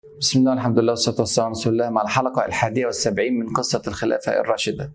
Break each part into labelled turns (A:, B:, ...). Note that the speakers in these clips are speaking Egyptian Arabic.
A: بسم الله الحمد لله والصلاة والسلام على رسول الله مع الحلقة الحادية والسبعين من قصة الخلافة الراشدة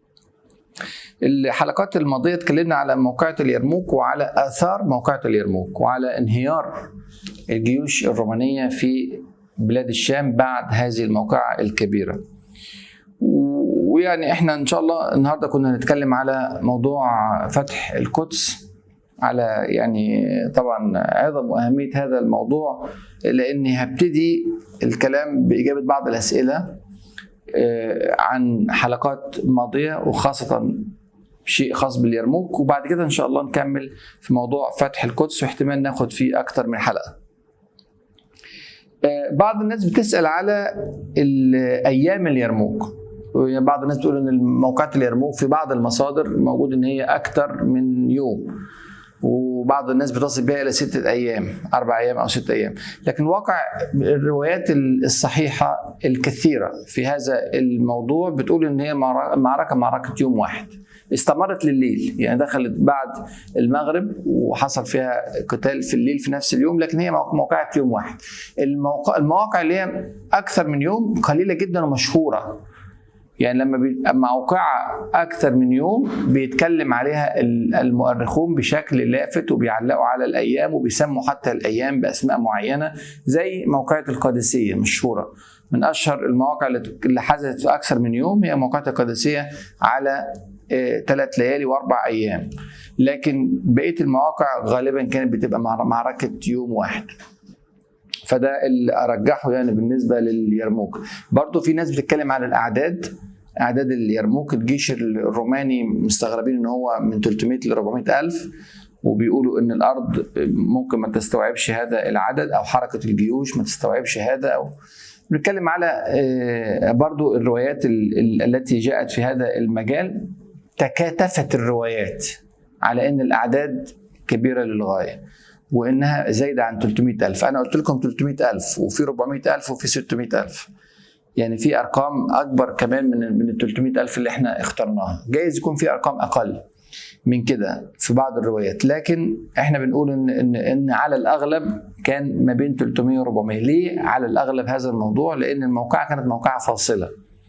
A: الحلقات الماضية اتكلمنا على موقعة اليرموك وعلى آثار موقعة اليرموك وعلى انهيار الجيوش الرومانية في بلاد الشام بعد هذه الموقعة الكبيرة ويعني احنا ان شاء الله النهارده كنا هنتكلم على موضوع فتح القدس على يعني طبعا عظم واهميه هذا الموضوع لاني هبتدي الكلام باجابه بعض الاسئله عن حلقات ماضيه وخاصه شيء خاص باليرموك وبعد كده ان شاء الله نكمل في موضوع فتح القدس واحتمال ناخد فيه اكتر من حلقه. بعض الناس بتسال على ايام اليرموك بعض الناس بتقول ان موقعة اليرموك في بعض المصادر موجود ان هي اكتر من يوم وبعض الناس بتصل بها الى ستة ايام اربع ايام او ستة ايام لكن واقع الروايات الصحيحة الكثيرة في هذا الموضوع بتقول ان هي معركة معركة يوم واحد استمرت لليل يعني دخلت بعد المغرب وحصل فيها قتال في الليل في نفس اليوم لكن هي موقعة يوم واحد المواقع, المواقع اللي هي اكثر من يوم قليلة جدا ومشهورة يعني لما بيبقى موقعة أكثر من يوم بيتكلم عليها المؤرخون بشكل لافت وبيعلقوا على الأيام وبيسموا حتى الأيام بأسماء معينة زي موقعة القادسية مشهورة من أشهر المواقع اللي حدثت في أكثر من يوم هي موقعة القادسية على ثلاث ليالي وأربع أيام لكن بقية المواقع غالبا كانت بتبقى معركة يوم واحد فده اللي ارجحه يعني بالنسبه لليرموك برضو في ناس بتتكلم على الاعداد اعداد اليرموك الجيش الروماني مستغربين ان هو من 300 ل 400 الف وبيقولوا ان الارض ممكن ما تستوعبش هذا العدد او حركه الجيوش ما تستوعبش هذا او بنتكلم على برضو الروايات التي جاءت في هذا المجال تكاتفت الروايات على ان الاعداد كبيره للغايه وانها زايده عن 300 الف انا قلت لكم 300 الف وفي 400 الف وفي 600 الف يعني في ارقام اكبر كمان من من ال 300 الف اللي احنا اخترناها جايز يكون في ارقام اقل من كده في بعض الروايات لكن احنا بنقول ان ان ان على الاغلب كان ما بين 300 و 400 ليه على الاغلب هذا الموضوع لان الموقعه كانت موقعه فاصله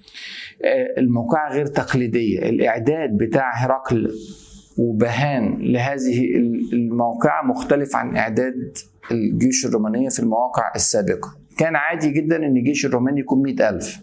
A: الموقعه غير تقليديه الاعداد بتاع هرقل وبهان لهذه الموقعة مختلف عن إعداد الجيوش الرومانية في المواقع السابقة كان عادي جدا أن الجيش الروماني يكون مئة ألف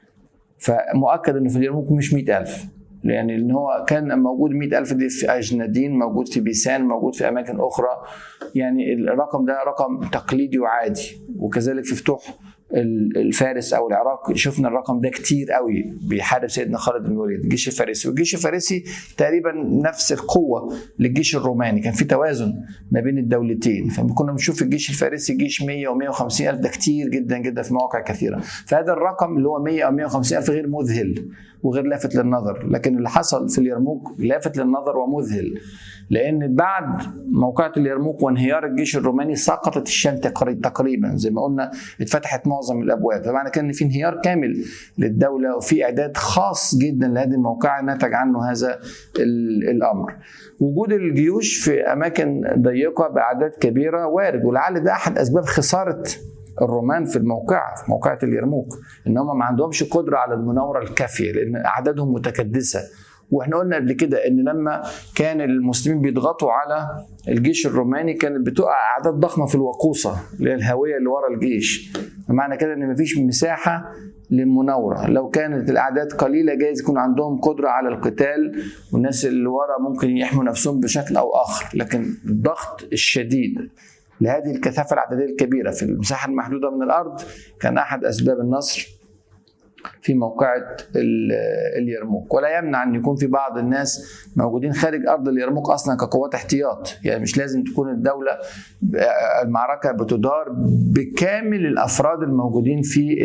A: فمؤكد أنه في اليرموك مش مئة ألف لأن إن هو كان موجود مئة ألف دي في أجندين موجود في بيسان موجود في أماكن أخرى يعني الرقم ده رقم تقليدي وعادي وكذلك في فتوح الفارس او العراق شفنا الرقم ده كتير قوي بيحارب سيدنا خالد بن الوليد الجيش الفارسي والجيش الفارسي تقريبا نفس القوه للجيش الروماني كان في توازن ما بين الدولتين فكنا بنشوف الجيش الفارسي جيش 100 و150 الف ده كتير جدا جدا في مواقع كثيره فهذا الرقم اللي هو 100 او 150 الف غير مذهل وغير لافت للنظر لكن اللي حصل في اليرموك لافت للنظر ومذهل لان بعد موقعة اليرموك وانهيار الجيش الروماني سقطت الشام تقريبا زي ما قلنا اتفتحت معظم الابواب فمعنى كده ان في انهيار كامل للدوله وفي اعداد خاص جدا لهذه الموقعه نتج عنه هذا الامر. وجود الجيوش في اماكن ضيقه باعداد كبيره وارد ولعل ده احد اسباب خساره الرومان في الموقعة في موقعة اليرموك ان هم ما عندهمش قدرة على المناورة الكافية لان اعدادهم متكدسة واحنا قلنا قبل كده ان لما كان المسلمين بيضغطوا على الجيش الروماني كانت بتقع اعداد ضخمه في الوقوصه اللي هي الهويه اللي ورا الجيش بمعنى كده ان مفيش مساحه للمناوره لو كانت الاعداد قليله جايز يكون عندهم قدره على القتال والناس اللي ورا ممكن يحموا نفسهم بشكل او اخر لكن الضغط الشديد لهذه الكثافه العدديه الكبيره في المساحه المحدوده من الارض كان احد اسباب النصر في موقعة اليرموك ولا يمنع أن يكون في بعض الناس موجودين خارج أرض اليرموك أصلا كقوات احتياط يعني مش لازم تكون الدولة المعركة بتدار بكامل الأفراد الموجودين في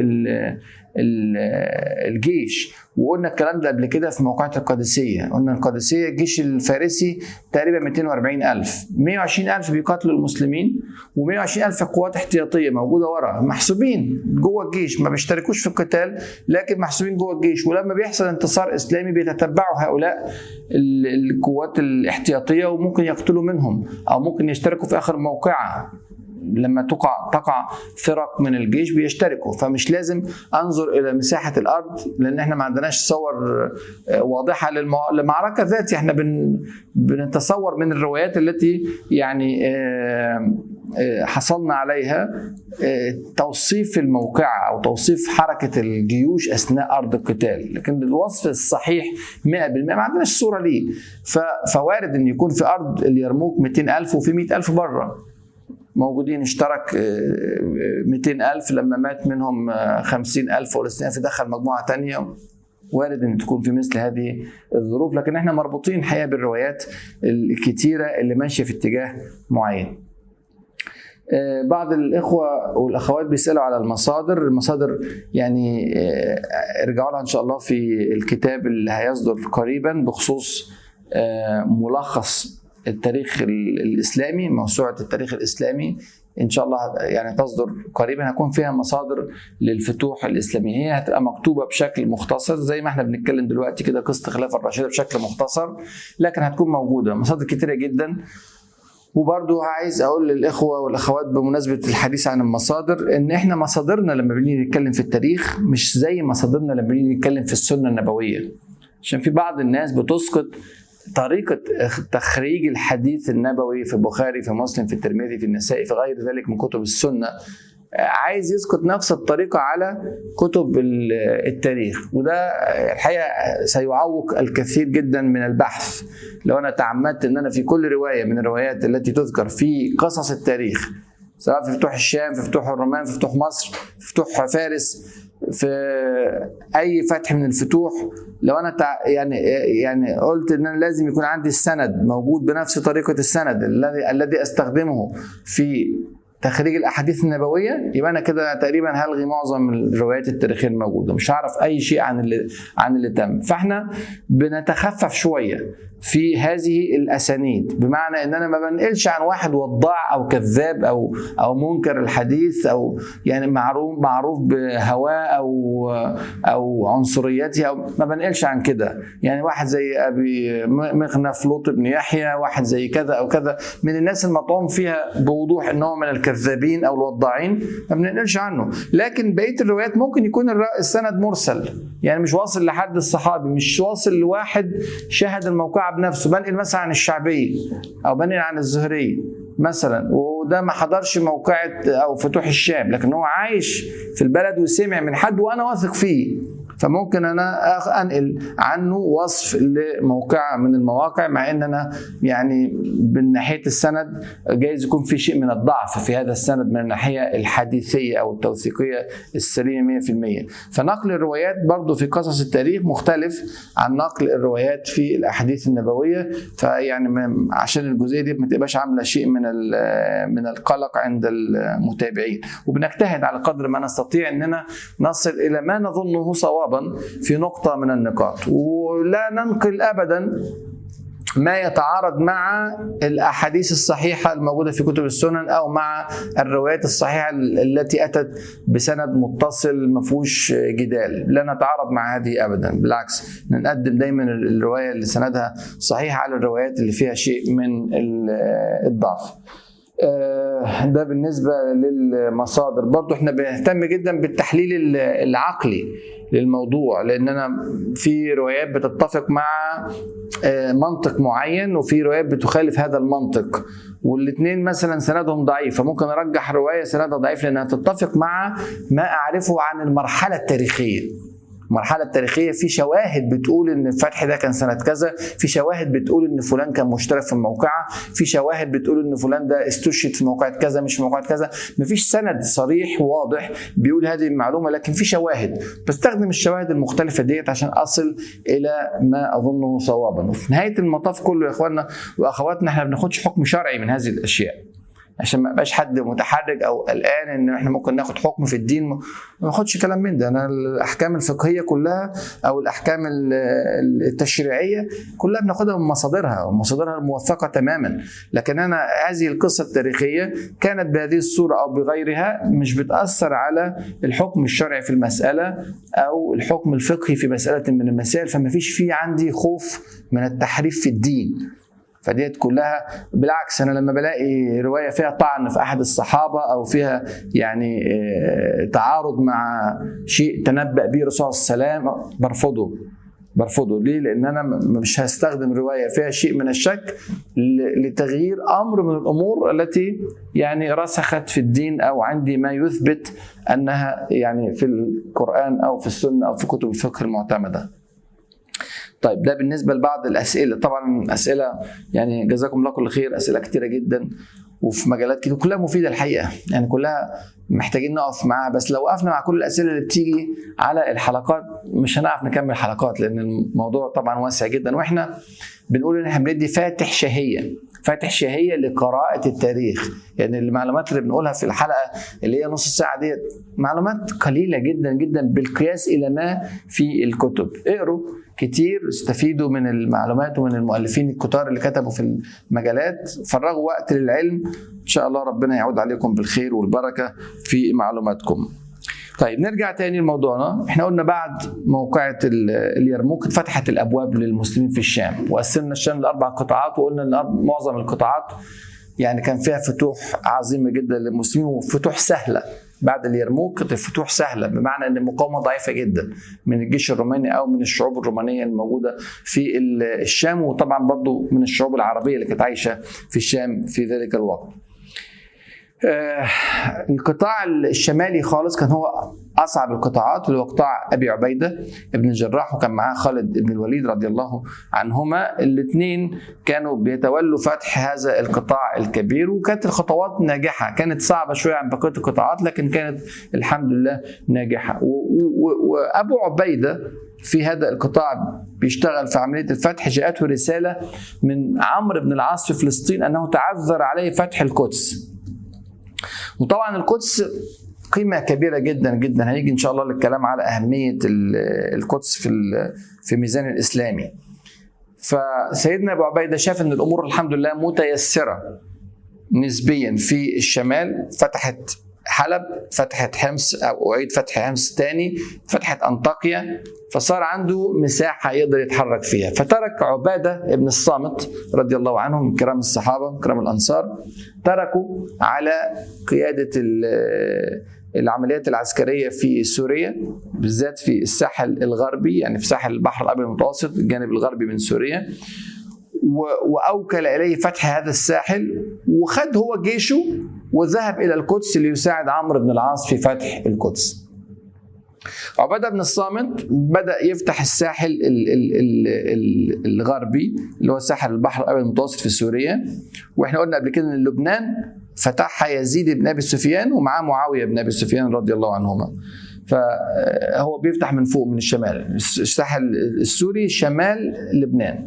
A: الجيش وقلنا الكلام ده قبل كده في موقعة القادسية قلنا القادسية الجيش الفارسي تقريبا 240 ألف 120 ألف بيقاتلوا المسلمين و120 ألف قوات احتياطية موجودة ورا محسوبين جوه الجيش ما بيشتركوش في القتال لكن محسوبين جوه الجيش ولما بيحصل انتصار إسلامي بيتتبعوا هؤلاء القوات الاحتياطية وممكن يقتلوا منهم أو ممكن يشتركوا في آخر موقعة لما تقع تقع فرق من الجيش بيشتركوا فمش لازم انظر الى مساحه الارض لان احنا ما عندناش صور آه، واضحه للمعركه ذاتها احنا بن بنتصور من الروايات التي يعني آه، آه، حصلنا عليها توصيف الموقعة أو توصيف حركة الجيوش أثناء أرض القتال لكن الوصف الصحيح 100% ما عندناش صورة ليه فوارد أن يكون في أرض اليرموك 200 ألف وفي 100 ألف بره موجودين اشترك 200 ألف لما مات منهم 50 ألف فلسطيني دخل مجموعة تانية وارد ان تكون في مثل هذه الظروف لكن احنا مربوطين الحقيقه بالروايات الكتيره اللي ماشيه في اتجاه معين. آه، بعض الاخوه والاخوات بيسالوا على المصادر المصادر يعني آه، ارجعوا لها ان شاء الله في الكتاب اللي هيصدر قريبا بخصوص آه، ملخص التاريخ الاسلامي موسوعه التاريخ الاسلامي ان شاء الله يعني تصدر قريبا هيكون فيها مصادر للفتوح الاسلاميه هي هتبقى مكتوبه بشكل مختصر زي ما احنا بنتكلم دلوقتي كده قصه الخلافه الراشده بشكل مختصر لكن هتكون موجوده مصادر كتيره جدا وبرضو عايز اقول للاخوه والاخوات بمناسبه الحديث عن المصادر ان احنا مصادرنا لما بنيجي نتكلم في التاريخ مش زي مصادرنا لما بنيجي نتكلم في السنه النبويه عشان في بعض الناس بتسقط طريقة تخريج الحديث النبوي في البخاري في مسلم في الترمذي في النسائي في غير ذلك من كتب السنة عايز يسقط نفس الطريقة على كتب التاريخ وده الحقيقة سيعوق الكثير جدا من البحث لو أنا تعمدت أن أنا في كل رواية من الروايات التي تذكر في قصص التاريخ سواء في فتوح الشام في فتوح الرومان في فتوح مصر في فتوح فارس في اي فتح من الفتوح لو انا تع... يعني يعني قلت ان انا لازم يكون عندي السند موجود بنفس طريقه السند الذي الذي استخدمه في تخريج الاحاديث النبويه يبقى انا كده تقريبا هلغي معظم الروايات التاريخيه الموجوده مش هعرف اي شيء عن اللي عن اللي تم فاحنا بنتخفف شويه في هذه الاسانيد بمعنى ان انا ما بنقلش عن واحد وضاع او كذاب او او منكر الحديث او يعني معروف معروف بهواه او او عنصريته او ما بنقلش عن كده يعني واحد زي ابي مخنف لوط بن يحيى واحد زي كذا او كذا من الناس المطعوم فيها بوضوح ان هو من الكذابين او الوضاعين ما بننقلش عنه لكن بقيه الروايات ممكن يكون السند مرسل يعني مش واصل لحد الصحابي مش واصل لواحد شهد الموقعه بنفسه بنقل مثلا عن الشعبي او بنقل عن الزهري مثلا وده ما حضرش موقعة او فتوح الشام لكن هو عايش في البلد وسمع من حد وانا واثق فيه فممكن انا انقل عنه وصف لموقع من المواقع مع ان انا يعني من ناحيه السند جايز يكون في شيء من الضعف في هذا السند من الناحيه الحديثيه او التوثيقيه السليمه 100% فنقل الروايات برضه في قصص التاريخ مختلف عن نقل الروايات في الاحاديث النبويه فيعني عشان الجزئيه دي ما تبقاش عامله شيء من من القلق عند المتابعين وبنجتهد على قدر ما نستطيع اننا نصل الى ما نظنه صوابا صوابا في نقطة من النقاط ولا ننقل أبدا ما يتعارض مع الاحاديث الصحيحه الموجوده في كتب السنن او مع الروايات الصحيحه التي اتت بسند متصل ما فيهوش جدال لا نتعارض مع هذه ابدا بالعكس نقدم دايما الروايه اللي سندها صحيح على الروايات اللي فيها شيء من الضعف آه، ده بالنسبة للمصادر برضو احنا بنهتم جدا بالتحليل العقلي للموضوع لان انا في روايات بتتفق مع آه، منطق معين وفي روايات بتخالف هذا المنطق والاثنين مثلا سندهم ضعيف فممكن ارجح روايه سندها ضعيف لانها تتفق مع ما اعرفه عن المرحله التاريخيه المرحله التاريخيه في شواهد بتقول ان الفتح ده كان سنه كذا في شواهد بتقول ان فلان كان مشترك في الموقعه في شواهد بتقول ان فلان ده استشهد في موقعه كذا مش في موقعه كذا مفيش سند صريح واضح بيقول هذه المعلومه لكن في شواهد بستخدم الشواهد المختلفه ديت عشان اصل الى ما اظنه صوابا وفي نهايه المطاف كله يا اخواننا واخواتنا احنا ما بناخدش حكم شرعي من هذه الاشياء عشان ما يبقاش حد متحرج او قلقان ان احنا ممكن ناخد حكم في الدين ما ناخدش كلام من ده انا الاحكام الفقهيه كلها او الاحكام التشريعيه كلها بناخدها من مصادرها ومصادرها الموثقه تماما لكن انا هذه القصه التاريخيه كانت بهذه الصوره او بغيرها مش بتاثر على الحكم الشرعي في المساله او الحكم الفقهي في مساله من المسائل فما فيش في عندي خوف من التحريف في الدين فديت كلها بالعكس انا لما بلاقي روايه فيها طعن في احد الصحابه او فيها يعني آه، تعارض مع شيء تنبأ به الرسول صلى الله عليه وسلم برفضه برفضه ليه؟ لان انا م- مش هستخدم روايه فيها شيء من الشك ل- لتغيير امر من الامور التي يعني رسخت في الدين او عندي ما يثبت انها يعني في القران او في السنه او في كتب الفقه المعتمده. طيب ده بالنسبه لبعض الاسئله طبعا اسئله يعني جزاكم الله كل خير اسئله كتيره جدا وفي مجالات كتير كلها مفيده الحقيقه يعني كلها محتاجين نقف معاها بس لو وقفنا مع كل الاسئله اللي بتيجي على الحلقات مش هنعرف نكمل حلقات لان الموضوع طبعا واسع جدا واحنا بنقول ان احنا بندي فاتح شهيه فاتح شهيه لقراءه التاريخ يعني المعلومات اللي بنقولها في الحلقه اللي هي نص ساعه ديت معلومات قليله جدا جدا بالقياس الى ما في الكتب اقروا كتير استفيدوا من المعلومات ومن المؤلفين الكتار اللي كتبوا في المجالات فرغوا وقت للعلم ان شاء الله ربنا يعود عليكم بالخير والبركه في معلوماتكم طيب نرجع تاني لموضوعنا احنا قلنا بعد موقعة ال- اليرموك اتفتحت الابواب للمسلمين في الشام وقسمنا الشام لاربع قطاعات وقلنا ان أر- معظم القطاعات يعني كان فيها فتوح عظيمه جدا للمسلمين وفتوح سهله بعد اليرموك كانت الفتوح سهله بمعنى ان المقاومه ضعيفه جدا من الجيش الروماني او من الشعوب الرومانيه الموجوده في ال- الشام وطبعا برضو من الشعوب العربيه اللي كانت عايشه في الشام في ذلك الوقت. آه، القطاع الشمالي خالص كان هو اصعب القطاعات اللي هو قطاع ابي عبيده ابن الجراح وكان معاه خالد بن الوليد رضي الله عنهما الاثنين كانوا بيتولوا فتح هذا القطاع الكبير وكانت الخطوات ناجحه كانت صعبه شويه عن بقيه القطاعات لكن كانت الحمد لله ناجحه و- و- وابو عبيده في هذا القطاع بيشتغل في عمليه الفتح جاءته رساله من عمرو بن العاص في فلسطين انه تعذر عليه فتح القدس وطبعا القدس قيمة كبيرة جدا جدا هيجي إن شاء الله للكلام على أهمية ال- القدس في ال- في ميزان الإسلامي فسيدنا أبو عبيدة شاف أن الأمور الحمد لله متيسرة نسبيا في الشمال فتحت حلب فتحت حمص او اعيد فتح حمص تاني فتحت انطاكيا فصار عنده مساحه يقدر يتحرك فيها فترك عباده ابن الصامت رضي الله عنه من كرام الصحابه من كرام الانصار تركوا على قياده ال- العمليات العسكريه في سوريا بالذات في الساحل الغربي يعني في ساحل البحر الابيض المتوسط الجانب الغربي من سوريا و- واوكل اليه فتح هذا الساحل وخد هو جيشه وذهب الى القدس ليساعد عمرو بن العاص في فتح القدس. عباده بن الصامت بدا يفتح الساحل ال- ال- ال- ال- الغربي اللي هو ساحل البحر الابيض المتوسط في سوريا واحنا قلنا قبل كده ان لبنان فتحها يزيد بن ابي سفيان ومعاه معاويه بن ابي سفيان رضي الله عنهما. فهو بيفتح من فوق من الشمال الساحل السوري شمال لبنان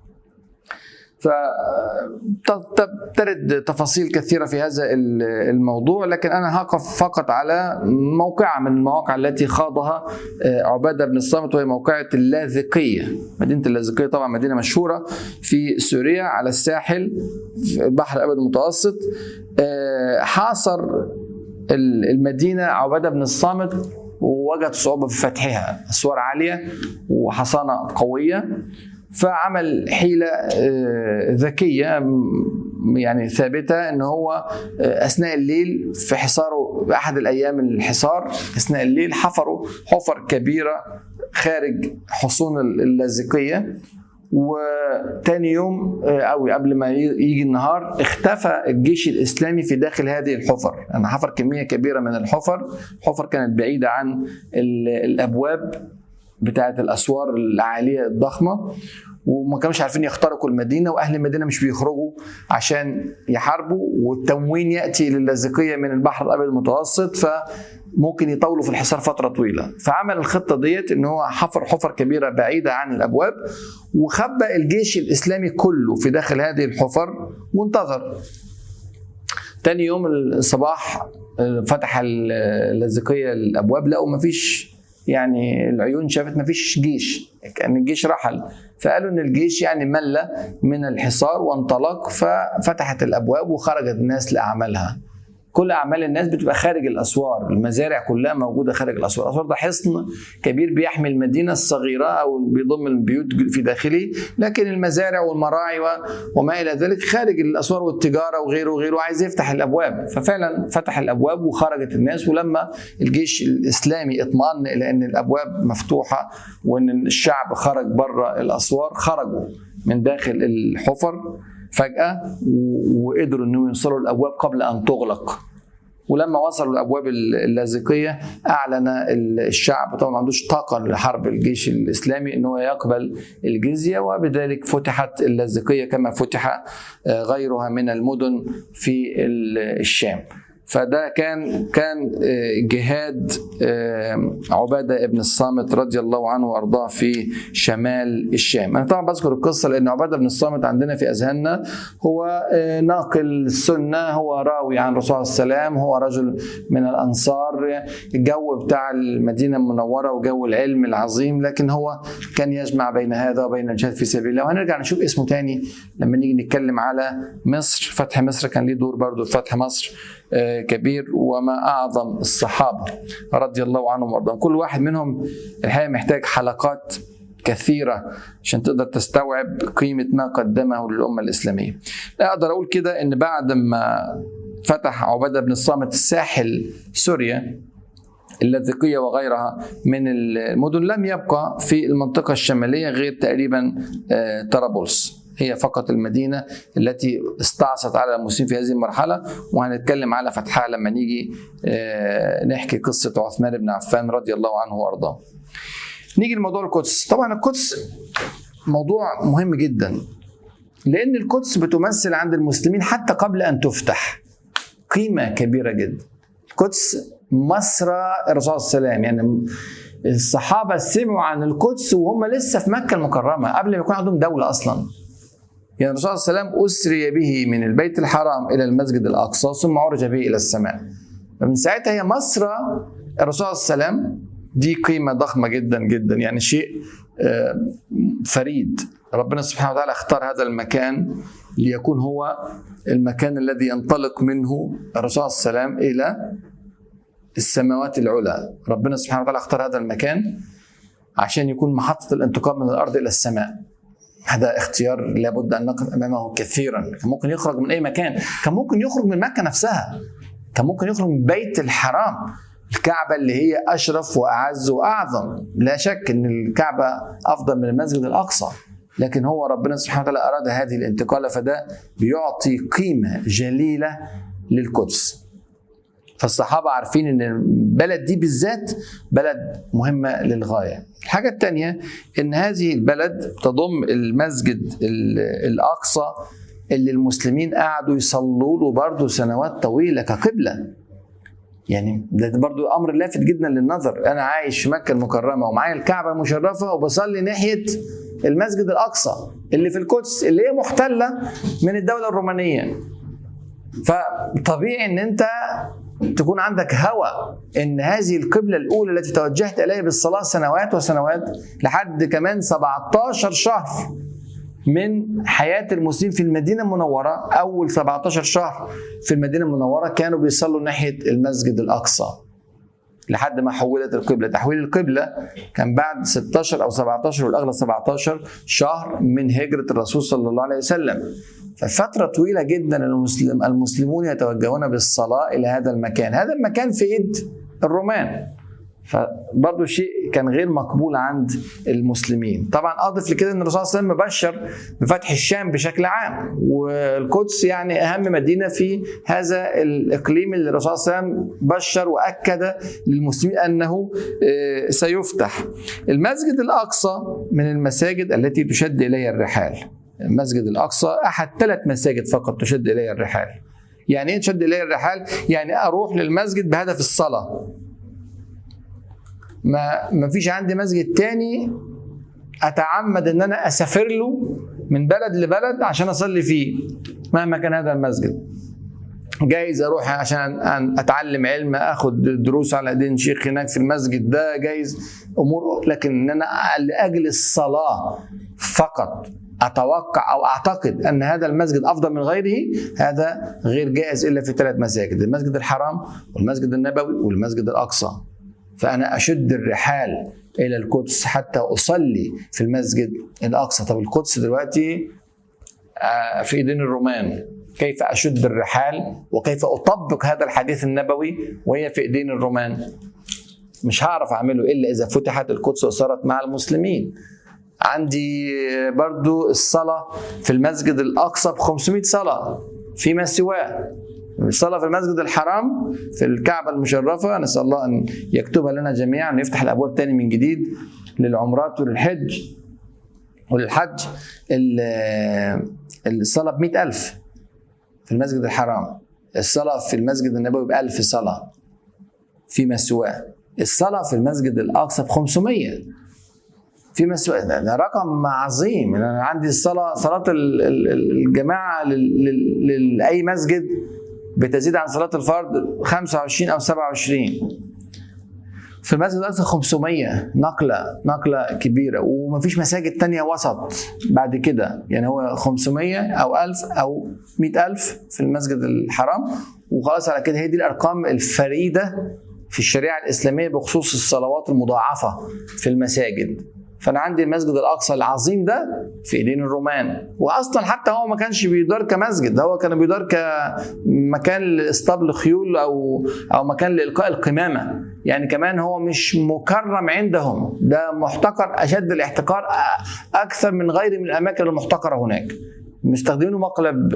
A: فترد تفاصيل كثيرة في هذا الموضوع لكن أنا هقف فقط على موقعة من المواقع التي خاضها عبادة بن الصامت وهي موقعة اللاذقية مدينة اللاذقية طبعا مدينة مشهورة في سوريا على الساحل في البحر الأبيض المتوسط حاصر المدينة عبادة بن الصامت ووجد صعوبة في فتحها أسوار عالية وحصانة قوية فعمل حيلة ذكية يعني ثابتة ان هو اثناء الليل في حصاره احد الايام الحصار اثناء الليل حفروا حفر كبيرة خارج حصون اللاذقية وتاني يوم او قبل ما يجي النهار اختفى الجيش الاسلامي في داخل هذه الحفر انا يعني حفر كميه كبيره من الحفر الحفر كانت بعيده عن الابواب بتاعه الاسوار العاليه الضخمه وما كانوش عارفين يخترقوا المدينه واهل المدينه مش بيخرجوا عشان يحاربوا والتموين ياتي للاذقيه من البحر الابيض المتوسط فممكن يطولوا في الحصار فتره طويله فعمل الخطه ديت ان هو حفر حفر كبيره بعيده عن الابواب وخبى الجيش الاسلامي كله في داخل هذه الحفر وانتظر تاني يوم الصباح فتح اللاذقيه الابواب لقوا مفيش يعني العيون شافت ما فيش جيش كان الجيش رحل فقالوا ان الجيش يعني مل من الحصار وانطلق ففتحت الابواب وخرجت الناس لاعمالها كل اعمال الناس بتبقى خارج الاسوار المزارع كلها موجوده خارج الاسوار الاسوار ده حصن كبير بيحمي المدينه الصغيره او بيضم البيوت في داخله لكن المزارع والمراعي وما الى ذلك خارج الاسوار والتجاره وغيره وغيره عايز يفتح الابواب ففعلا فتح الابواب وخرجت الناس ولما الجيش الاسلامي اطمأن الى ان الابواب مفتوحه وان الشعب خرج بره الاسوار خرجوا من داخل الحفر فجأة وقدروا انهم يوصلوا الابواب قبل ان تغلق ولما وصلوا الابواب اللاذقيه اعلن الشعب طبعا ما عندوش طاقه لحرب الجيش الاسلامي ان هو يقبل الجزيه وبذلك فتحت اللاذقيه كما فتح غيرها من المدن في الشام. فده كان كان جهاد عباده ابن الصامت رضي الله عنه وارضاه في شمال الشام. انا طبعا بذكر القصه لان عباده بن الصامت عندنا في اذهاننا هو ناقل السنه هو راوي عن الرسول صلى الله عليه وسلم هو رجل من الانصار الجو بتاع المدينه المنوره وجو العلم العظيم لكن هو كان يجمع بين هذا وبين الجهاد في سبيل الله وهنرجع نشوف اسمه تاني لما نيجي نتكلم على مصر فتح مصر كان ليه دور برضه في فتح مصر كبير وما اعظم الصحابه رضي الله عنهم وارضاهم كل واحد منهم الحقيقه محتاج حلقات كثيره عشان تقدر تستوعب قيمه ما قدمه للامه الاسلاميه. اقدر اقول كده ان بعد ما فتح عباده بن الصامت الساحل سوريا اللاذقية وغيرها من المدن لم يبقى في المنطقة الشمالية غير تقريبا طرابلس هي فقط المدينة التي استعصت على المسلمين في هذه المرحلة وهنتكلم على فتحها لما نيجي نحكي قصة عثمان بن عفان رضي الله عنه وأرضاه نيجي لموضوع القدس طبعا القدس موضوع مهم جدا لأن القدس بتمثل عند المسلمين حتى قبل أن تفتح قيمة كبيرة جدا القدس مسرى الرسول صلى الله عليه وسلم يعني الصحابة سمعوا عن القدس وهم لسه في مكة المكرمة قبل ما يكون عندهم دولة أصلا يعني الرسول صلى الله عليه وسلم أسري به من البيت الحرام إلى المسجد الأقصى ثم عرج به إلى السماء فمن ساعتها هي مسرى الرسول صلى الله عليه وسلم دي قيمة ضخمة جدا جدا يعني شيء فريد ربنا سبحانه وتعالى اختار هذا المكان ليكون هو المكان الذي ينطلق منه الرسول صلى الله عليه وسلم إلى السماوات العلى ربنا سبحانه وتعالى اختار هذا المكان عشان يكون محطة الانتقال من الأرض إلى السماء هذا اختيار لابد أن نقف أمامه كثيرا كان ممكن يخرج من أي مكان كان ممكن يخرج من مكة نفسها كان ممكن يخرج من بيت الحرام الكعبة اللي هي أشرف وأعز وأعظم لا شك أن الكعبة أفضل من المسجد الأقصى لكن هو ربنا سبحانه وتعالى أراد هذه الانتقالة فده بيعطي قيمة جليلة للقدس فالصحابة عارفين ان البلد دي بالذات بلد مهمة للغاية الحاجة الثانية ان هذه البلد تضم المسجد الأقصى اللي المسلمين قعدوا يصلوا له برضه سنوات طويلة كقبلة يعني ده برضو امر لافت جدا للنظر انا عايش في مكه المكرمه ومعايا الكعبه المشرفه وبصلي ناحيه المسجد الاقصى اللي في القدس اللي هي محتله من الدوله الرومانيه فطبيعي ان انت تكون عندك هوى ان هذه القبله الاولى التي توجهت اليها بالصلاه سنوات وسنوات لحد كمان 17 شهر من حياه المسلمين في المدينه المنوره اول 17 شهر في المدينه المنوره كانوا بيصلوا ناحيه المسجد الاقصى لحد ما حولت القبله تحويل القبله كان بعد 16 او 17 والاغلب 17 شهر من هجره الرسول صلى الله عليه وسلم ففترة طويلة جدا المسلم المسلمون يتوجهون بالصلاة إلى هذا المكان هذا المكان في إيد الرومان فبرضه شيء كان غير مقبول عند المسلمين طبعا اضف لكده ان الرسول صلى الله عليه وسلم بشر بفتح الشام بشكل عام والقدس يعني اهم مدينه في هذا الاقليم اللي الرسول صلى الله عليه وسلم بشر واكد للمسلمين انه سيفتح المسجد الاقصى من المساجد التي تشد اليها الرحال المسجد الاقصى احد ثلاث مساجد فقط تشد اليها الرحال يعني ايه تشد اليها الرحال يعني اروح للمسجد بهدف الصلاه ما ما فيش عندي مسجد تاني اتعمد ان انا اسافر له من بلد لبلد عشان اصلي فيه مهما كان هذا المسجد جايز اروح عشان اتعلم علم اخد دروس على ايدين شيخ هناك في المسجد ده جايز امور لكن ان انا لاجل الصلاه فقط اتوقع او اعتقد ان هذا المسجد افضل من غيره هذا غير جائز الا في ثلاث مساجد المسجد الحرام والمسجد النبوي والمسجد الاقصى فانا اشد الرحال الى القدس حتى اصلي في المسجد الاقصى طب القدس دلوقتي آه، في ايدين الرومان كيف اشد الرحال وكيف اطبق هذا الحديث النبوي وهي في ايدين الرومان مش هعرف اعمله الا اذا فتحت القدس وصارت مع المسلمين عندي برضو الصلاة في المسجد الأقصى ب 500 صلاة فيما سواه الصلاة في المسجد الحرام في الكعبة المشرفة نسأل الله أن يكتبها لنا جميعا ويفتح الأبواب تاني من جديد للعمرات وللحج وللحج الصلاة ب ألف في المسجد الحرام الصلاة في المسجد النبوي ب 1000 صلاة فيما سواه الصلاة في المسجد الأقصى ب 500 في مسؤول ده رقم عظيم انا عندي الصلاه صلاه الجماعه لاي مسجد بتزيد عن صلاه الفرد 25 او 27 في المسجد الاقصى 500 نقله نقله كبيره ومفيش مساجد تانية وسط بعد كده يعني هو 500 او 1000 او 100000 في المسجد الحرام وخلاص على كده هي دي الارقام الفريده في الشريعه الاسلاميه بخصوص الصلوات المضاعفه في المساجد فانا عندي المسجد الاقصى العظيم ده في ايدين الرومان واصلا حتى هو ما كانش بيدار كمسجد ده هو كان بيدار كمكان لاسطبل خيول او او مكان لالقاء القمامه يعني كمان هو مش مكرم عندهم ده محتقر اشد الاحتقار اكثر من غيره من الاماكن المحتقره هناك مستخدمينه مقلب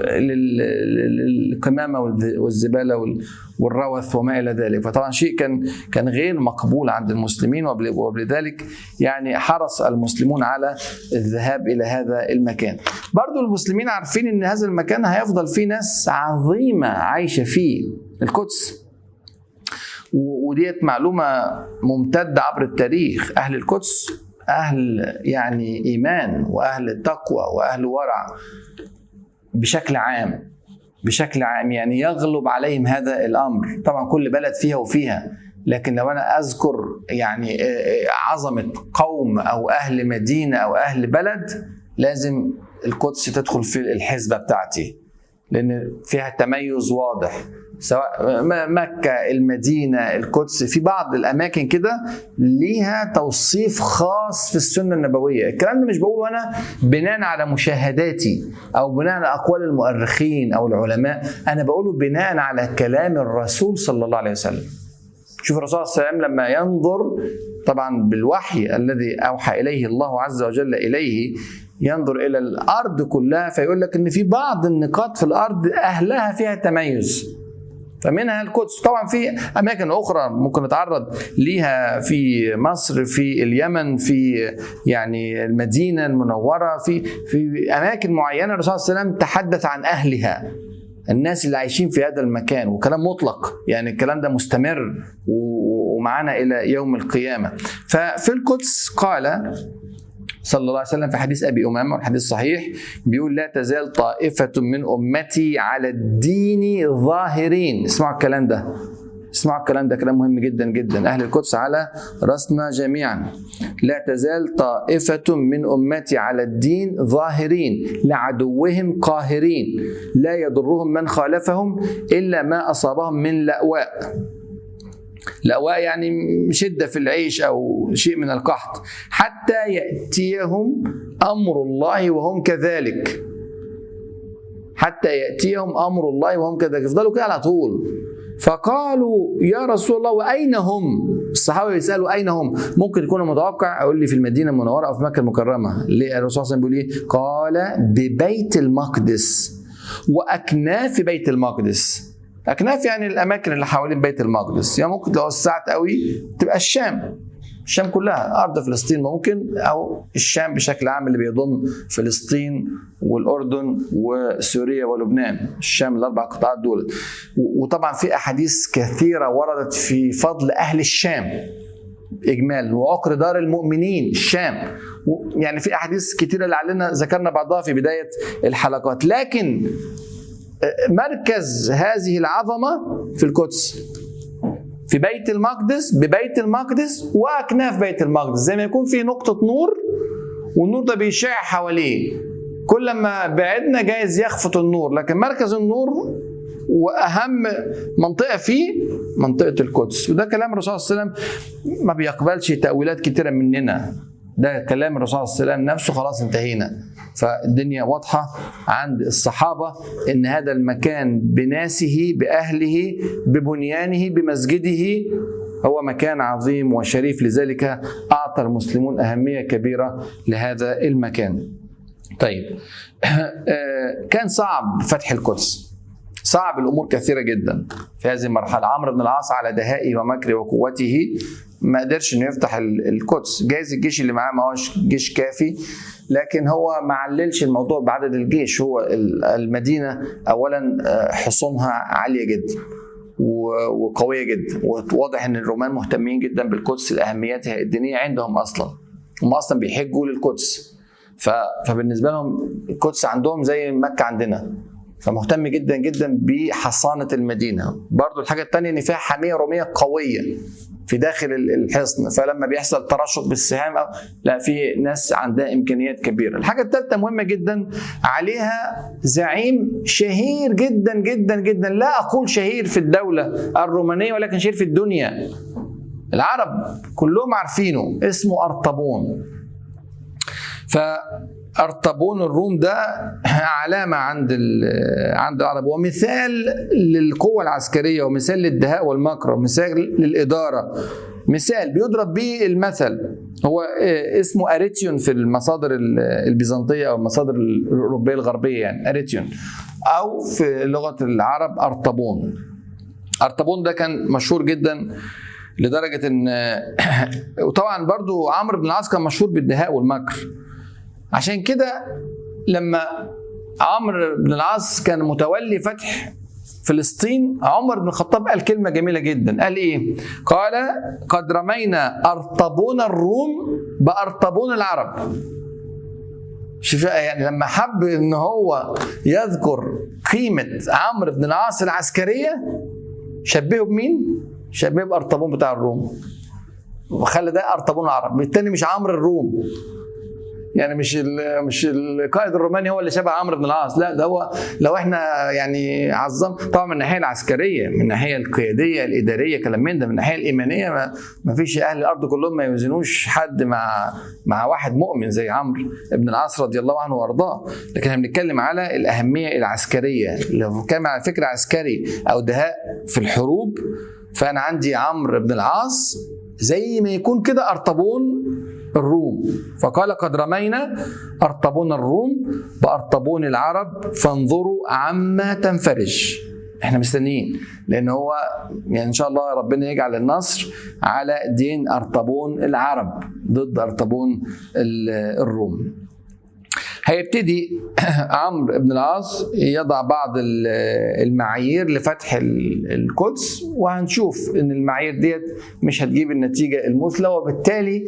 A: للقمامه والزباله والروث وما الى ذلك فطبعا شيء كان كان غير مقبول عند المسلمين وبلذلك يعني حرص المسلمون على الذهاب الى هذا المكان برضو المسلمين عارفين ان هذا المكان هيفضل فيه ناس عظيمه عايشه فيه القدس وديت معلومه ممتده عبر التاريخ اهل القدس اهل يعني ايمان واهل تقوى واهل ورع بشكل عام بشكل عام يعني يغلب عليهم هذا الامر طبعا كل بلد فيها وفيها لكن لو انا اذكر يعني عظمه قوم او اهل مدينه او اهل بلد لازم القدس تدخل في الحسبه بتاعتي لان فيها تميز واضح سواء مكة المدينة القدس في بعض الأماكن كده ليها توصيف خاص في السنة النبوية الكلام ده مش بقوله أنا بناء على مشاهداتي أو بناء على أقوال المؤرخين أو العلماء أنا بقوله بناء على كلام الرسول صلى الله عليه وسلم شوف الرسول صلى الله عليه وسلم لما ينظر طبعا بالوحي الذي أوحى إليه الله عز وجل إليه ينظر الى الارض كلها فيقول لك ان في بعض النقاط في الارض اهلها فيها تميز فمنها القدس طبعا في اماكن اخرى ممكن نتعرض ليها في مصر في اليمن في يعني المدينه المنوره في في اماكن معينه الرسول صلى الله عليه وسلم تحدث عن اهلها الناس اللي عايشين في هذا المكان وكلام مطلق يعني الكلام ده مستمر ومعانا الى يوم القيامه ففي القدس قال صلى الله عليه وسلم في حديث ابي امامه والحديث صحيح بيقول لا تزال طائفه من امتي على الدين ظاهرين اسمعوا الكلام ده اسمعوا الكلام ده كلام مهم جدا جدا اهل القدس على راسنا جميعا لا تزال طائفه من امتي على الدين ظاهرين لعدوهم قاهرين لا يضرهم من خالفهم الا ما اصابهم من لاواء لأواء يعني شدة في العيش أو شيء من القحط حتى يأتيهم أمر الله وهم كذلك حتى يأتيهم أمر الله وهم كذلك يفضلوا كده على طول فقالوا يا رسول الله وأين هم الصحابة بيسألوا أين هم ممكن يكون متوقع أقول لي في المدينة المنورة أو في مكة المكرمة ليه الرسول صلى الله عليه وسلم بيقول إيه قال ببيت المقدس وأكناف بيت المقدس اكناف يعني الاماكن اللي حوالين بيت المقدس يعني ممكن لو وسعت قوي تبقى الشام الشام كلها ارض فلسطين ممكن او الشام بشكل عام اللي بيضم فلسطين والاردن وسوريا ولبنان الشام الاربع قطاعات دول وطبعا في احاديث كثيره وردت في فضل اهل الشام اجمالا وعقر دار المؤمنين الشام يعني في احاديث كثيره لعلنا ذكرنا بعضها في بدايه الحلقات لكن مركز هذه العظمه في القدس في بيت المقدس ببيت المقدس واكناف بيت المقدس زي ما يكون في نقطه نور والنور ده بيشع حواليه كل ما بعدنا جايز يخفت النور لكن مركز النور واهم منطقه فيه منطقه القدس وده كلام الرسول صلى الله عليه وسلم ما بيقبلش تاويلات كتيره مننا ده كلام الرسول صلى الله عليه وسلم نفسه خلاص انتهينا فالدنيا واضحه عند الصحابه ان هذا المكان بناسه باهله ببنيانه بمسجده هو مكان عظيم وشريف لذلك اعطى المسلمون اهميه كبيره لهذا المكان. طيب كان صعب فتح القدس صعب الامور كثيره جدا في هذه المرحله عمرو بن العاص على دهائه ومكره وقوته ما قدرش انه يفتح القدس جايز الجيش اللي معاه ما هوش جيش كافي لكن هو ما عللش الموضوع بعدد الجيش هو المدينه اولا حصونها عاليه جدا وقويه جدا وواضح ان الرومان مهتمين جدا بالقدس لاهميتها الدينيه عندهم اصلا هم اصلا بيحجوا للقدس فبالنسبه لهم القدس عندهم زي مكه عندنا فمهتم جدا جدا بحصانه المدينه برضو الحاجه الثانيه ان فيها حاميه روميه قويه في داخل الحصن فلما بيحصل ترشق بالسهام أو لا في ناس عندها امكانيات كبيره الحاجه الثالثه مهمه جدا عليها زعيم شهير جدا جدا جدا لا اقول شهير في الدوله الرومانيه ولكن شهير في الدنيا العرب كلهم عارفينه اسمه ارطبون فارطبون الروم ده علامه عند عند العرب ومثال للقوه العسكريه ومثال للدهاء والمكر ومثال للاداره مثال بيضرب به المثل هو اسمه اريتيون في المصادر البيزنطيه او المصادر الاوروبيه الغربيه يعني اريتيون او في لغه العرب ارطبون ارطبون ده كان مشهور جدا لدرجه ان وطبعا برضو عمرو بن العاص كان مشهور بالدهاء والمكر عشان كده لما عمرو بن العاص كان متولي فتح فلسطين عمر بن الخطاب قال كلمه جميله جدا قال ايه قال قد رمينا ارطبون الروم بارطبون العرب شوف يعني لما حب ان هو يذكر قيمه عمرو بن العاص العسكريه شبهه بمين شبهه بارطبون بتاع الروم وخلى ده ارطبون العرب التاني مش عمرو الروم يعني مش مش القائد الروماني هو اللي شبه عمرو بن العاص لا ده هو لو احنا يعني عظم طبعا من الناحيه العسكريه من الناحيه القياديه الاداريه كلام من ده من الناحيه الايمانيه ما, ما فيش اهل الارض كلهم ما يوزنوش حد مع مع واحد مؤمن زي عمرو بن العاص رضي الله عنه وارضاه لكن احنا بنتكلم على الاهميه العسكريه لو كان على فكره عسكري او دهاء في الحروب فانا عندي عمرو بن العاص زي ما يكون كده ارطبون الروم فقال قد رمينا أرطبون الروم بأرطبون العرب فانظروا عما تنفرج احنا مستنيين لان هو يعني ان شاء الله ربنا يجعل النصر على دين ارطبون العرب ضد ارطبون الروم هيبتدي عمرو بن العاص يضع بعض المعايير لفتح القدس وهنشوف ان المعايير ديت مش هتجيب النتيجه المثلى وبالتالي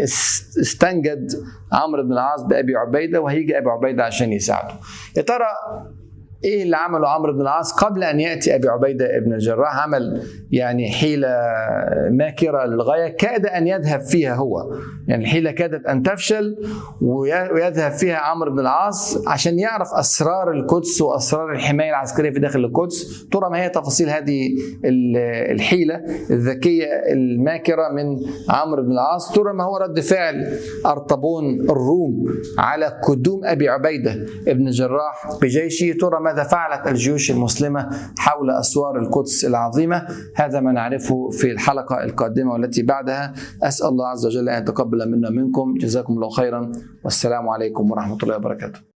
A: استنجد عمرو بن العاص بابي عبيده وهيجي ابي عبيده عشان يساعده يا ترى ايه اللي عمله عمرو بن العاص قبل ان ياتي ابي عبيده ابن الجراح عمل يعني حيله ماكره للغايه كاد ان يذهب فيها هو يعني الحيله كادت ان تفشل ويذهب فيها عمرو بن العاص عشان يعرف اسرار القدس واسرار الحمايه العسكريه في داخل القدس ترى ما هي تفاصيل هذه الحيله الذكيه الماكره من عمرو بن العاص ترى ما هو رد فعل ارطبون الروم على قدوم ابي عبيده ابن الجراح بجيشه ترى ماذا فعلت الجيوش المسلمه حول اسوار القدس العظيمه هذا ما نعرفه في الحلقه القادمه والتي بعدها اسال الله عز وجل ان يتقبل منا منكم جزاكم الله خيرا والسلام عليكم ورحمه الله وبركاته